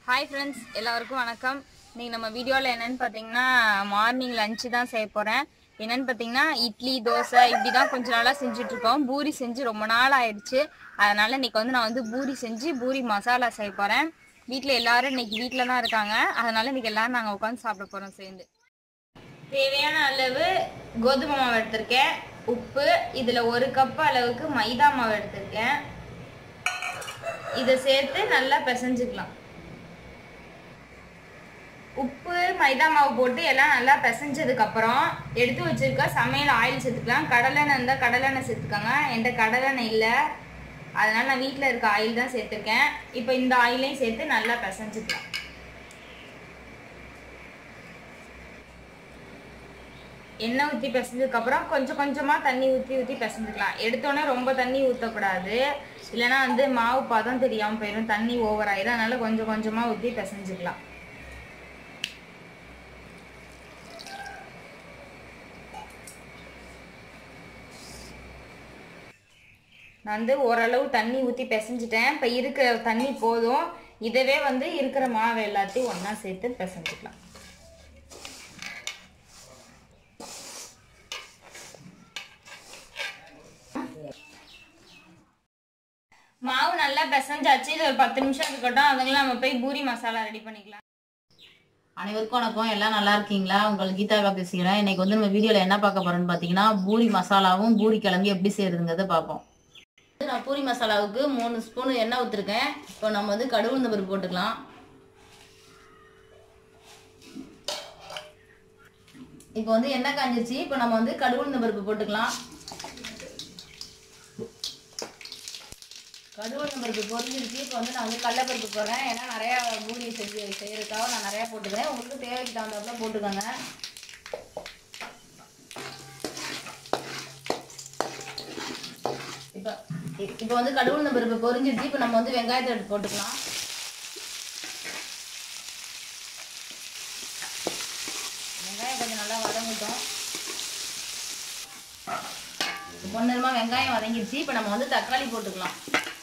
Hi friends எல்லாருக்கும் வணக்கம் இன்னைக்கு நம்ம வீடியோவில் என்னன்னு பார்த்தீங்கன்னா மார்னிங் லஞ்சு தான் செய்ய போகிறேன் என்னன்னு பார்த்தீங்கன்னா இட்லி தோசை இப்படி தான் கொஞ்ச நாளாக செஞ்சுட்ருக்கோம் பூரி செஞ்சு ரொம்ப நாள் ஆயிடுச்சு அதனால் இன்னைக்கு வந்து நான் வந்து பூரி செஞ்சு பூரி மசாலா செய்ய போகிறேன் வீட்டில் எல்லாரும் இன்னைக்கு வீட்டில் தான் இருக்காங்க அதனால் இன்னைக்கு எல்லாரும் நாங்கள் உட்காந்து சாப்பிட போகிறோம் சேர்ந்து தேவையான அளவு கோதுமை மாவு எடுத்திருக்கேன் உப்பு இதில் ஒரு கப் அளவுக்கு மைதா மாவு எடுத்திருக்கேன் இதை சேர்த்து நல்லா பிசைஞ்சுக்கலாம் உப்பு மைதா மாவு போட்டு எல்லாம் நல்லா பிசைஞ்சதுக்கு அப்புறம் எடுத்து வச்சிருக்க சமையல் ஆயில் சேர்த்துக்கலாம் கடலெண்ணெய் இருந்தால் கடலெண்ணெய் சேர்த்துக்கோங்க என்கிட்ட கடலெண்ணெய் இல்லை அதனால நான் வீட்டில் இருக்க ஆயில் தான் சேர்த்துருக்கேன் இப்போ இந்த ஆயிலையும் சேர்த்து நல்லா பிசைஞ்சுக்கலாம் எண்ணெய் ஊற்றி பிசைஞ்சதுக்கு அப்புறம் கொஞ்சம் கொஞ்சமாக தண்ணி ஊற்றி ஊற்றி பிசைஞ்சுக்கலாம் எடுத்தோடனே ரொம்ப தண்ணி ஊற்றக்கூடாது இல்லைன்னா வந்து மாவு பதம் தெரியாமல் போயிடும் தண்ணி ஓவர் ஆயிடும் அதனால கொஞ்சம் கொஞ்சமாக ஊற்றி பிசைஞ்சுக்கலாம் நான் வந்து ஓரளவு தண்ணி ஊற்றி பிசைஞ்சிட்டேன் இப்போ இருக்கிற தண்ணி போதும் இதவே வந்து இருக்கிற மாவு எல்லாத்தையும் ஒன்றா சேர்த்து பிசைஞ்சுக்கலாம் மாவு நல்லா பிசைஞ்சாச்சு இது ஒரு பத்து நிமிஷம் இருக்கட்டும் அதுக்குள்ள நம்ம போய் பூரி மசாலா ரெடி பண்ணிக்கலாம் அனைவருக்கும் வணக்கம் எல்லாம் நல்லா இருக்கீங்களா உங்கள் கீதாக்கா பேசுகிறேன் இன்னைக்கு வந்து நம்ம வீடியோல என்ன பார்க்க போறோம்னு பார்த்தீங்கன்னா பூரி மசாலாவும் பூரி கிழங்கு எப்படி செய்யறதுங்கிறத பார்ப்போம் வந்து நான் பூரி மசாலாவுக்கு மூணு ஸ்பூன் எண்ணெய் ஊற்றிருக்கேன் இப்போ நம்ம வந்து கடுகு உளுந்த பருப்பு போட்டுக்கலாம் இப்போ வந்து எண்ணெய் காஞ்சிருச்சு இப்போ நம்ம வந்து கடுகு உளுந்த பருப்பு போட்டுக்கலாம் கடுகு உளுந்த பருப்பு பொரிஞ்சிருச்சு இப்போ வந்து நான் வந்து கடலப்பருப்பு போடுறேன் ஏன்னா நிறையா பூரி செஞ்சு செய்யறதுக்காக நான் நிறையா போட்டுக்கிறேன் உங்களுக்கு தேவைக்கு தகுந்தாப்புல போட்டுக்கோங்க இப்போ இப்போ வந்து கடுகு உளுந்த பருப்பு பொரிஞ்சிருச்சு இப்போ நம்ம வந்து வெங்காயத்தை எடுத்து போட்டுக்கலாம் வெங்காயம் கொஞ்சம் நல்லா வதங்கட்டும் பொன்னிறமா வெங்காயம் வதங்கிடுச்சு இப்போ நம்ம வந்து தக்காளி போட்டுக்கலாம்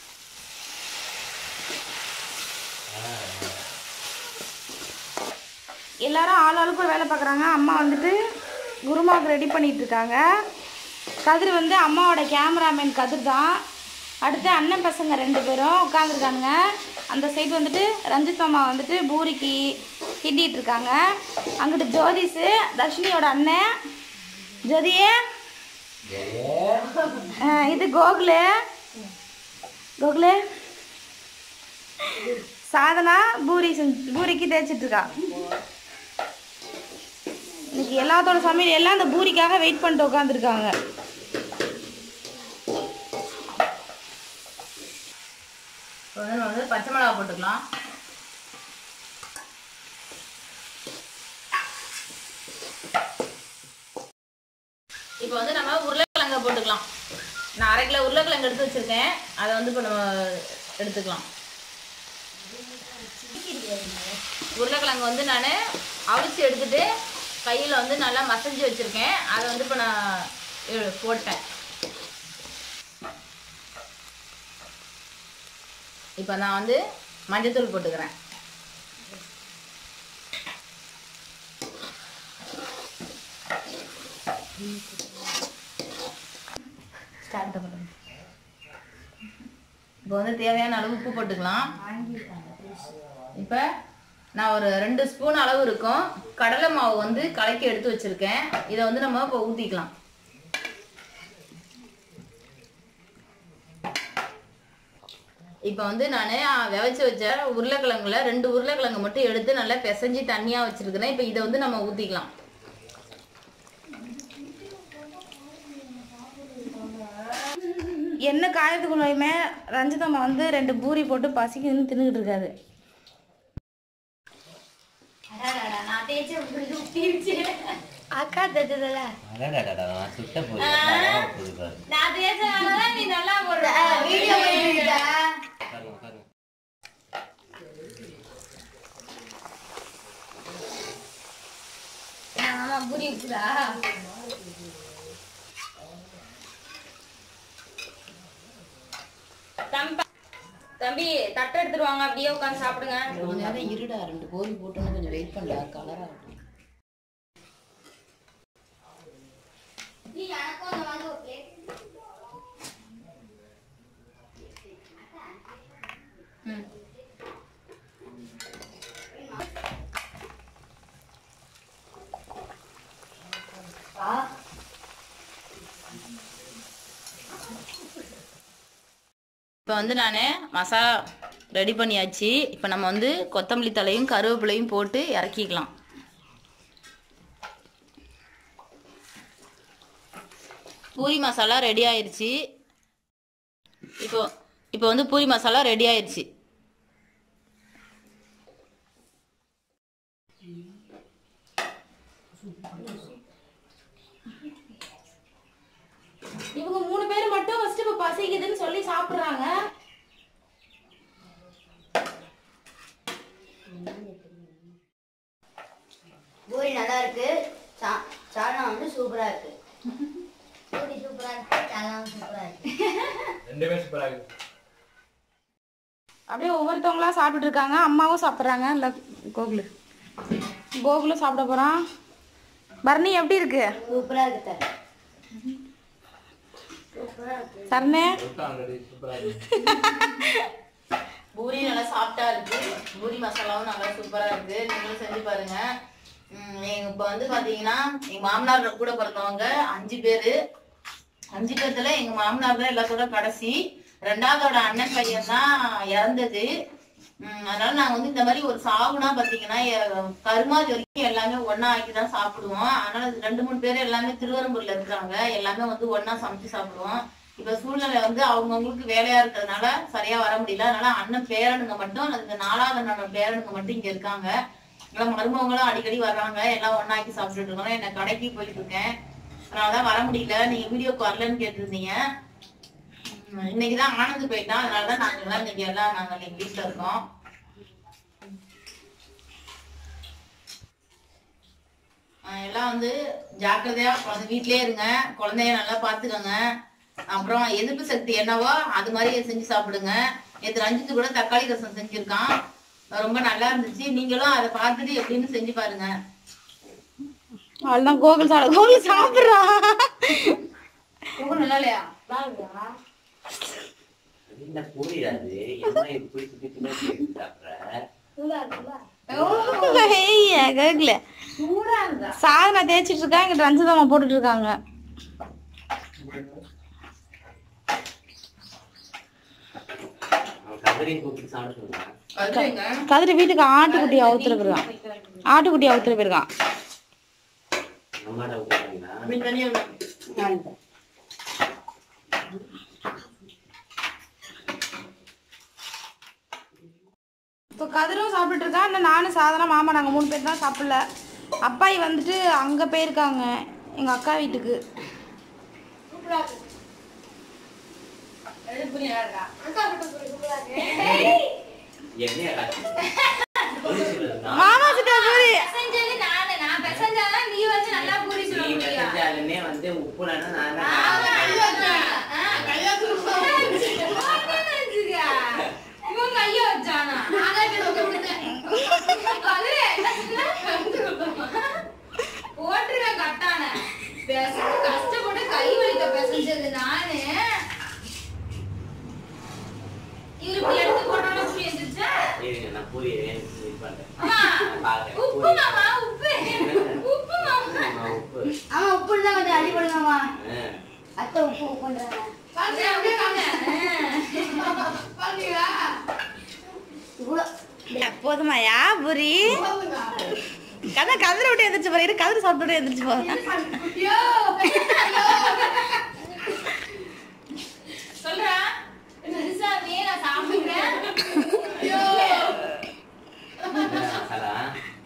எல்லாரும் ஆள் ஆளுக்கு ஒரு வேலை பார்க்குறாங்க அம்மா வந்துட்டு குருமாவுக்கு ரெடி பண்ணிட்டு இருக்காங்க கதிர் வந்து அம்மாவோட கேமராமேன் கதிர் தான் அடுத்து அண்ணன் பசங்க ரெண்டு பேரும் உட்காந்துருக்கானுங்க அந்த சைடு வந்துட்டு ரஞ்சித் அம்மா வந்துட்டு பூரிக்கு கிண்டிட்டு இருக்காங்க அங்கிட்டு ஜோதிஷு தர்ஷினியோட அண்ணன் ஜோதியே ஆ, இது கோகுலு கோகுலு சாதனா பூரி செஞ்சு பூரிக்கு தேய்ச்சிட்டு இருக்கா இன்னைக்கு எல்லாத்தோட சமையல் எல்லாம் அந்த பூரிக்காக வெயிட் பண்ணிட்டு உட்காந்துருக்காங்க இப்போ வந்து நம்ம வந்து பச்சை மிளகா போட்டுக்கலாம் இப்போ வந்து நம்ம உருளைக்கிழங்க போட்டுக்கலாம் நான் அரை கிலோ உருளைக்கிழங்கு எடுத்து வச்சிருக்கேன் அதை வந்து இப்போ நம்ம எடுத்துக்கலாம் உருளைக்கிழங்கு வந்து நான் அவிச்சு எடுத்துட்டு கையில் வந்து நல்லா மசஞ்சு வச்சுருக்கேன் அதை வந்து இப்போ நான் எ- போட்டேன் இப்போ நான் வந்து மஞ்சத்தூள் போட்டுக்கிறேன் ஸ்டார்ட் பண்ணுங்க இப்போ வந்து தேவையான அளவு உப்பு போட்டுக்கலாம் இப்போ நான் ஒரு ரெண்டு ஸ்பூன் அளவு இருக்கும் கடலை மாவு வந்து கலக்கி எடுத்து வச்சிருக்கேன் இதை வந்து நம்ம இப்போ ஊற்றிக்கலாம் இப்போ வந்து நான் விதைச்சி வச்ச உருளைக்கிழங்குல ரெண்டு உருளைக்கிழங்கு மட்டும் எடுத்து நல்லா பிசைஞ்சு தண்ணியாக வச்சிருக்கிறேன் இப்போ இதை வந்து நம்ம ஊற்றிக்கலாம் எண்ணெய் காயத்துக்கு நோயுமே ரஞ்சித் அம்மா வந்து ரெண்டு பூரி போட்டு பசிக்குதுன்னு தின்னுக்கிட்டு இருக்காரு அக்கா தச்சதில்ல அடடடடா, நான் சுட்ட பொரி. நல்லா போகுது பாரு. நான் தேய்ச்சனால நீ நல்லா போடுற வீடியோ உட்காருங்க, உட்காருங்க. ஆமா பூரி இருக்குதா தம்பி தட்டை எடுத்துட்டு வாங்க அப்படியே உட்காந்து சாப்பிடுங்க கொஞ்ச நேரம் இருடா ரெண்டு கோழி போட்டோன்னு கொஞ்சம் வெயிட் பண்ணடா கலரா இப்போ வந்து நான் மசாலா ரெடி பண்ணியாச்சு இப்போ நம்ம வந்து கொத்தமல்லி தலையும் கருவேப்பிலையும் போட்டு இறக்கிக்கலாம் பூரி மசாலா ரெடி ஆயிருச்சு இப்போ இப்போ வந்து பூரி மசாலா ரெடி ஆயிருச்சு இவங்க மூணு பேர் மட்டும் ஃபர்ஸ்ட் இப்ப பசிக்குதுன்னு சொல்லி சாப்பிடுறாங்க பூரி நல்லா இருக்கு சா- சால்னா வந்து சூப்பரா இருக்கு பூரி சூப்பரா இருக்கு சால்னா சூப்பரா இருக்கு அப்படியே ஒவ்வொருத்தவங்களா சாப்பிட்டுட்டு இருக்காங்க அம்மாவும் சாப்பிட்றாங்க இல்லை கோகுலு கோகுலும் சாப்பிட போறான் பரணி எப்படி இருக்கு சூப்பரா இருக்கு சார் சரணே பூரி நல்லா சாஃப்டா இருக்கு பூரி மசாலாவும் நல்லா சூப்பரா இருக்கு நீங்களும் செஞ்சு பாருங்க உம் எங்க இப்ப வந்து பாத்தீங்கன்னா எங்க மாமனார் கூட பிறந்தவங்க அஞ்சு பேரு அஞ்சு பேர்த்துல எங்க மாமனார் தான் எல்லாத்தோட கடைசி ரெண்டாவதோட அண்ணன் பையன் தான் இறந்தது உம் அதனால நாங்க வந்து இந்த மாதிரி ஒரு சாவுனா பாத்தீங்கன்னா எ- கருமாதி வரைக்கும் எல்லாமே ஒண்ணா ஆக்கி தான் சாப்பிடுவோம் அதனால ரெண்டு மூணு பேர் எல்லாமே திருவரம்பூர்ல இருக்காங்க எல்லாமே வந்து ஒண்ணா சமைச்சு சாப்பிடுவோம் இப்ப சூழ்நிலை வந்து அவங்கவுங்களுக்கு வேலையா இருக்கிறதுனால சரியா வர முடியல அதனால அண்ணன் பேரனுங்க மட்டும் இந்த நாலாவது அண்ணனோட பேரனுங்க மட்டும் இங்க இருக்காங்க எல்லாம் மருமவங்களும் அடிக்கடி வர்றாங்க எல்லாம் ஒண்ணாக்கி சாப்பிட்டுட்டு இருக்கோம் என்ன கடைக்கு போயிட்டு இருக்கேன் அதனாலதான் வர முடியல நீங்க வீடியோக்கு வரலன்னு கேட்டிருந்தீங்க உம் இன்னைக்குதான் ஆனந்த் போயிட்டான் அதனாலதான் நாங்க எல்லாம் இன்னைக்கு எல்லாம் நாங்க இன்னைக்கு வீட்டுல இருக்கோம் ஆஹ் எல்லாம் வந்து ஜாக்கிரதையா குழந்தை வீட்லயே இருங்க குழந்தைய நல்லா பாத்துக்கோங்க அப்புறம் எதிர்ப்பு சக்தி என்னவோ அது மாதிரி செஞ்சு சாப்பிடுங்க நேற்று ரஞ்சித்து கூட தக்காளி ரசம் செஞ்சிருக்கான் ரொம்ப நல்லா இருந்துச்சு நீங்களும் அதை பார்த்துட்டு எப்படின்னு செஞ்சு பாருங்க அவ்வளோதான் கோகுல் சாப்பிட கோகுல் சாப்பிட்றான் நல்லா இல்லையா என்ன புரியாது என்ன இப்படி சுத்தி பின்னாடி எடுத்து சாப்பிடுற கோகுல சாதனை தேய்ச்சிட்டு இருக்கா இங்கிட்ட ரஞ்சிதம்மா போட்டுட்டு இருக்காங்க அவன் கதரையும் கூப்பிட்டு சாப்பிட சொல்றான் கருதுங்க கதிரி வீட்டுக்கு ஆட்டுக்குட்டி அவுத்துட்டு போயிருக்கான் ஆட்டுக்குட்டி அவுத்துட்டு போயிருக்கான் நம்மட விட்டுறீங்களா அப்படின்னு தனியா விடு. இப்போ கதிரும் சாப்பிட்டுட்டு இருக்கான் இன்னும் நானும் சாதனா மாமா நாங்கள் மூணு பேர் தான் சாப்பிடல அப்பாயி வந்துட்டு அங்கே போயிருக்காங்க எங்கள் அக்கா வீட்டுக்கு என்னையா காட்சி புரிச்சுக்கிறதுனா மாமா கிட்ட பூரி பெசஞ்சது நானு நான் பெசஞ்சாதான் நீ வந்து நல்லா பூரி சுட நீ முடியும் பெசஞ்சாலுமே வந்து உப்பு இல்லைன்னா நான் தான் இவன் கைய வச்சானா போட்டுருவேன் கட்டான பெச கஷ்டப்பட்டு கை வலிக்க பெசஞ்சது நானு இவரு இப்படி எடுத்து போட்டோன்னு புரிய வந்துருச்சா இருங்க, நான் பூரி இது பண்றேன் அம்மா, நான் பார்க்கறேன். உப்பு பூரி. மாமா உப்பு உப்பு மாமா ஆமா, உப்பு ஆமா உப்பு தான் கொஞ்சம் அடி பண்ணுங்கம்மா ஆ. அத்தை உப்பு உப்புன்றாங்க அப்படியே அப்படியே காங்க. இவ்வளோ போதுமா யா பூரி கதை கதிரை விட்டு எந்திரிச்சு போற இரு கதிரை சாப்பிட்டு எந்திரிச்சு போறேன் சொல்றா பெருசாவே நான் சாப்பிடுறேன் என்ன மசாலா?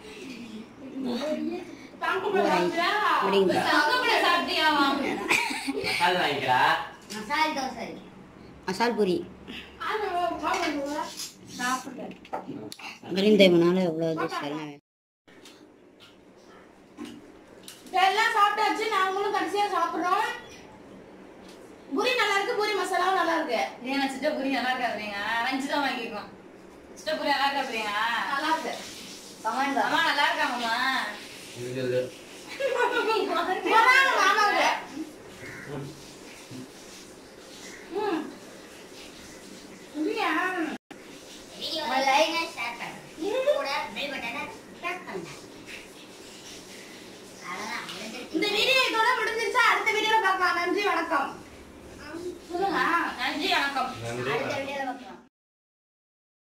தங்கப்பட சாப்பிட்டியாவா மசாலா வாங்கிக்கிறா மசால் தோசை மசால் பூரி மருந்தேவனால எவ்வளோ இது சொல்லலாம் எல்லாம் சாப்பிட்டாச்சு நாங்களும் கடைசியா சாப்பிடுறோம் பூரி நல்லா இருக்கு பூரி மசாலாவும் நல்லா இருக்கு ஏன் நான் சிட்ட பூரி நல்லா இருக்காதுங்க ரஞ்சி தான் வாங்கியிருக்கோம் சிட்ட பூரி நல்லா இருக்காதுங்க நல்லா இருக்கு கமெண்ட் அம்மா நல்லா இருக்காங்கம்மா போறாங்க மாமாவுக்கு ம். இல்லையா? வீடியோவை லைக் அண்ட் ஷேர் பண்ணுங்க கூட பெல் பட்டனை பிரஸ் பண்ணுங்க அவ்வளவுதான் இந்த முடிஞ்சிருச்சு. வீடியோ இதோட முடிஞ்சிருச்சா அடுத்த வீடியோல பார்க்கலாம் நன்றி வணக்கம் சொல்லுங்க நன்றி வணக்கம் நன்றி அடுத்த வீடியோல